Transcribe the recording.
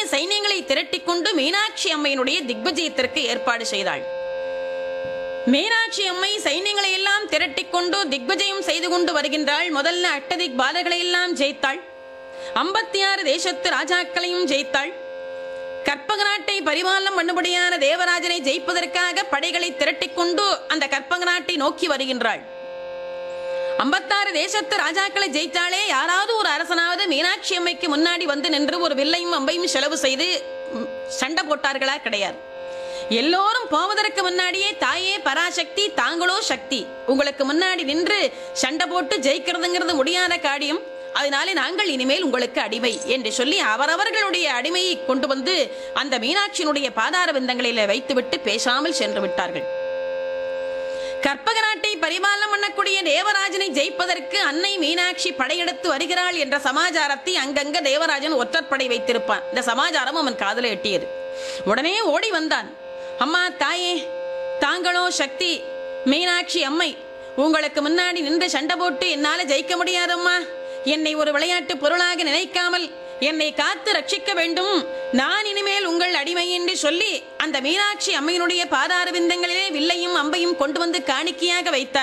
சைன்யங்களை திரட்டிக் கொண்டு மீனாட்சி அம்மையினுடைய திக்விஜயத்திற்கு ஏற்பாடு செய்தாள் மீனாட்சி அம்மை சைன்யங்களை எல்லாம் திரட்டிக் கொண்டு திக்விஜயம் செய்து கொண்டு வருகின்றாள் முதல்ல அட்டதிக் பாலர்களை எல்லாம் ஜெயித்தாள் ஐம்பத்தி ஆறு தேசத்து ராஜாக்களையும் ஜெயித்தாள் கற்பக நாட்டை பரிபாலனம் பண்ணும்படியான தேவராஜனை ஜெயிப்பதற்காக படைகளை திரட்டிக் கொண்டு அந்த கற்பக நாட்டை நோக்கி வருகின்றாள் ஐம்பத்தாறு தேசத்து ராஜாக்களை ஜெயித்தாலே யாராவது ஒரு அரசனாவது மீனாட்சி அம்மைக்கு முன்னாடி வந்து நின்று ஒரு வில்லையும் அம்பையும் செலவு செய்து ம், சண்டை போட்டார்களா கிடையாது எல்லோரும் போவதற்கு முன்னாடியே தாயே பராசக்தி தாங்களோ சக்தி உங்களுக்கு முன்னாடி நின்று சண்டை போட்டு ஜெயிக்கிறதுங்கிறது முடியாத காரியம் அதனாலே நாங்கள் இனிமேல் உங்களுக்கு அடிமை என்று சொல்லி அவரவர்களுடைய அடிமையை கொண்டு வந்து அந்த மீனாட்சியினுடைய பாதார விந்தங்களிலே வைத்துவிட்டு பேசாமல் சென்று விட்டார்கள் கற்பக நாட்டை பரிபாலனம் பண்ணக்கூடிய தேவராஜனை ஜெயிப்பதற்கு அன்னை மீனாட்சி படையெடுத்து வருகிறாள் என்ற சமாச்சாரத்தை அங்கங்க தேவராஜன் ஒற்றற்படை வைத்திருப்பான் இந்த சமாச்சாரம் அவன் காதுல எட்டியது உடனே ஓடி வந்தான் அம்மா தாயே தாங்களோ சக்தி மீனாட்சி அம்மை உங்களுக்கு முன்னாடி நின்று சண்டை போட்டு என்னால ஜெயிக்க முடியாதம்மா என்னை ஒரு விளையாட்டு பொருளாக நினைக்காமல் என்னை காத்து ரட்சிக்க வேண்டும் நான் இனிமேல் உங்கள் அடிமை என்று சொல்லி அந்த மீனாட்சி அம்மையினுடைய பாதார விந்தங்களிலே வில்லையும் அம்பையும் கொண்டு வந்து காணிக்கையாக வைத்தார்